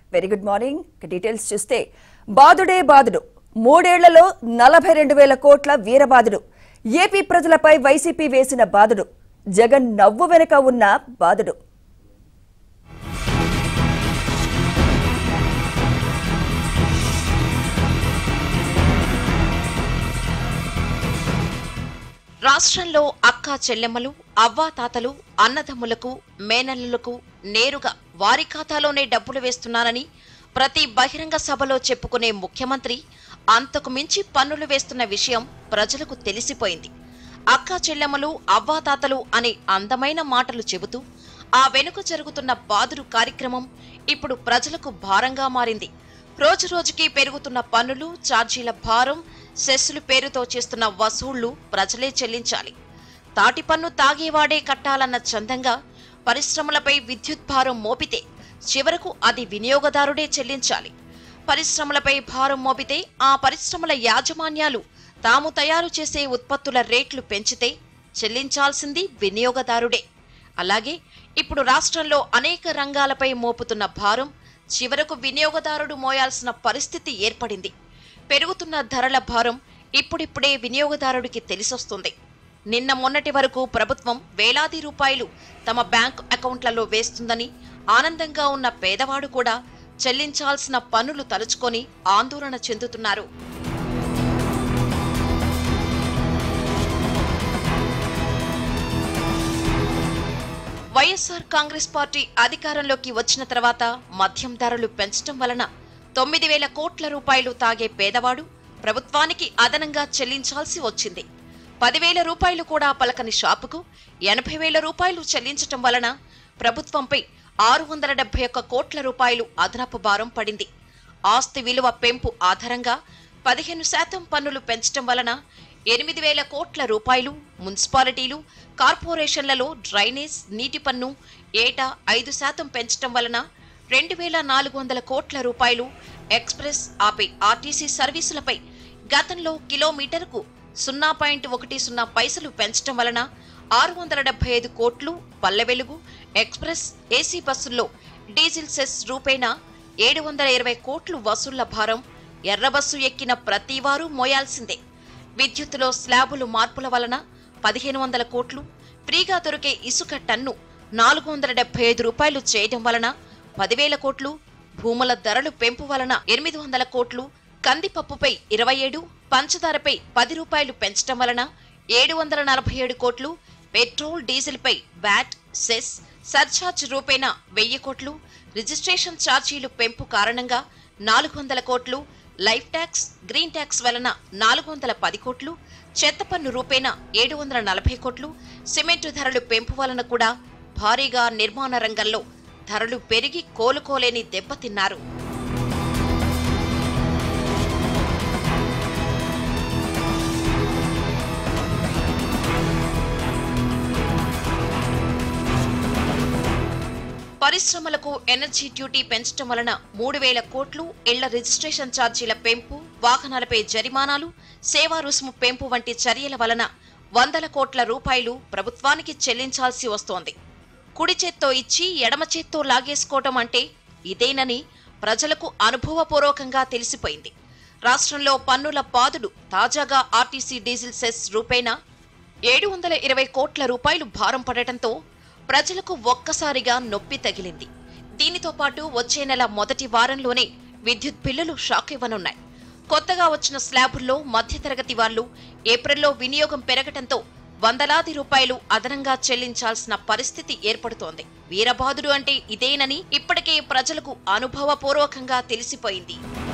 very good morning ఇక details చూస్తే బాదుడే బాదుడు మూడేళ్లలో నలభై రెండు వేల కోట్ల వీరబాదుడు ఏపీ ప్రజలపై వైసీపీ వేసిన బాదుడు జగన్ నవ్వు వెనుక ఉన్న బాదుడు రాష్ట్రంలో అక్కా చెల్లెమ్మలు అవ్వా తాతలు అన్నదమ్ములకు మేనల్లులకు నేరుగా వారి ఖాతాలోనే డబ్బులు వేస్తున్నారని ప్రతి బహిరంగ సభలో చెప్పుకునే ముఖ్యమంత్రి అంతకు మించి పన్నులు వేస్తున్న విషయం ప్రజలకు తెలిసిపోయింది అక్కా చెల్లెమ్మలు అవ్వా తాతలు అనే అందమైన మాటలు చెబుతూ ఆ వెనుక జరుగుతున్న బాదురు కార్యక్రమం ఇప్పుడు ప్రజలకు భారంగా మారింది రోజు రోజుకి పెరుగుతున్న పన్నులు ఛార్జీల భారం సెస్సులు పేరుతో చేస్తున్న వసూళ్లు ప్రజలే చెల్లించాలి తాటి పన్ను తాగేవాడే కట్టాలన్న చందంగా పరిశ్రమలపై విద్యుత్ భారం మోపితే చివరకు అది వినియోగదారుడే చెల్లించాలి పరిశ్రమలపై భారం మోపితే ఆ పరిశ్రమల యాజమాన్యాలు తాము తయారు చేసే ఉత్పత్తుల రేట్లు పెంచితే చెల్లించాల్సింది వినియోగదారుడే అలాగే ఇప్పుడు రాష్ట్రంలో అనేక రంగాలపై మోపుతున్న భారం చివరకు వినియోగదారుడు మోయాల్సిన పరిస్థితి ఏర్పడింది పెరుగుతున్న ధరల భారం ఇప్పుడిప్పుడే వినియోగదారుడికి తెలిసొస్తుంది నిన్న మొన్నటి వరకు ప్రభుత్వం వేలాది రూపాయలు తమ బ్యాంక్ అకౌంట్లలో వేస్తుందని ఆనందంగా ఉన్న పేదవాడు కూడా చెల్లించాల్సిన పన్నులు తలుచుకొని ఆందోళన చెందుతున్నారు వైఎస్ఆర్ కాంగ్రెస్ పార్టీ అధికారంలోకి వచ్చిన తర్వాత మద్యం ధరలు పెంచడం వలన తొమ్మిది వేల కోట్ల రూపాయలు తాగే పేదవాడు ప్రభుత్వానికి అదనంగా చెల్లించాల్సి వచ్చింది పదివేల రూపాయలు కూడా పలకని షాపుకు ఎనభై వేల రూపాయలు చెల్లించటం వలన ప్రభుత్వంపై ఆరు వందల డెబ్బై ఒక్క కోట్ల రూపాయలు అదనపు భారం పడింది ఆస్తి విలువ పెంపు ఆధారంగా పదిహేను శాతం పన్నులు పెంచటం వలన ఎనిమిది వేల కోట్ల రూపాయలు మున్సిపాలిటీలు కార్పొరేషన్లలో డ్రైనేజ్ నీటి పన్ను ఏటా ఐదు శాతం పెంచటం వలన రెండు వేల నాలుగు వందల కోట్ల రూపాయలు ఎక్స్ప్రెస్ ఆపై ఆర్టీసీ సర్వీసులపై గతంలో కిలోమీటర్కు సున్నా పాయింట్ ఒకటి సున్నా పైసలు పెంచటం వలన ఆరు వందల డెబ్బై ఐదు కోట్లు పల్లె వెలుగు ఎక్స్ప్రెస్ ఏసీ బస్సుల్లో డీజిల్ సెస్ రూపేణా ఏడు వందల ఇరవై కోట్లు వసూళ్ల భారం ఎర్ర బస్సు ఎక్కిన ప్రతివారు మోయాల్సిందే విద్యుత్తులో స్లాబులు మార్పుల వలన పదిహేను వందల కోట్లు ఫ్రీగా దొరికే ఇసుక టన్ను నాలుగు వందల డెబ్బై ఐదు రూపాయలు చేయడం వలన పదివేల కోట్లు భూముల ధరలు పెంపు వలన ఎనిమిది వందల కోట్లు కందిపప్పుపై ఇరవై ఏడు పంచదారపై పది రూపాయలు పెంచడం వలన ఏడు వందల నలభై ఏడు కోట్లు పెట్రోల్ డీజిల్పై వ్యాట్ సెస్ సర్ఛార్జ్ రూపేణా వెయ్యి కోట్లు రిజిస్ట్రేషన్ ఛార్జీలు పెంపు కారణంగా నాలుగు వందల కోట్లు లైఫ్ ట్యాక్స్ గ్రీన్ ట్యాక్స్ వలన నాలుగు వందల పది కోట్లు చెత్త పన్ను రూపేణా ఏడు వందల నలభై కోట్లు సిమెంటు ధరలు పెంపు వలన కూడా భారీగా నిర్మాణ రంగంలో ధరలు పెరిగి కోలుకోలేని దెబ్బతిన్నారు పరిశ్రమలకు ఎనర్జీ డ్యూటీ పెంచడం వలన మూడు వేల కోట్లు ఇళ్ల రిజిస్ట్రేషన్ ఛార్జీల పెంపు వాహనాలపై జరిమానాలు సేవా రుసుము పెంపు వంటి చర్యల వలన వందల కోట్ల రూపాయలు ప్రభుత్వానికి చెల్లించాల్సి వస్తోంది కుడి చేత్తో ఇచ్చి ఎడమ చేత్తో లాగేసుకోవటం అంటే ఇదేనని ప్రజలకు అనుభవపూర్వకంగా తెలిసిపోయింది రాష్ట్రంలో పన్నుల పాదుడు తాజాగా ఆర్టీసీ డీజిల్ సెస్ రూపేణా ఏడు వందల ఇరవై కోట్ల రూపాయలు భారం పడటంతో ప్రజలకు ఒక్కసారిగా నొప్పి తగిలింది దీనితో పాటు వచ్చే నెల మొదటి వారంలోనే విద్యుత్ బిల్లులు షాక్ ఇవ్వనున్నాయి కొత్తగా వచ్చిన స్లాబుల్లో మధ్యతరగతి వాళ్లు ఏప్రిల్లో వినియోగం పెరగటంతో వందలాది రూపాయలు అదనంగా చెల్లించాల్సిన పరిస్థితి ఏర్పడుతోంది వీరబాదుడు అంటే ఇదేనని ఇప్పటికే ప్రజలకు అనుభవపూర్వకంగా తెలిసిపోయింది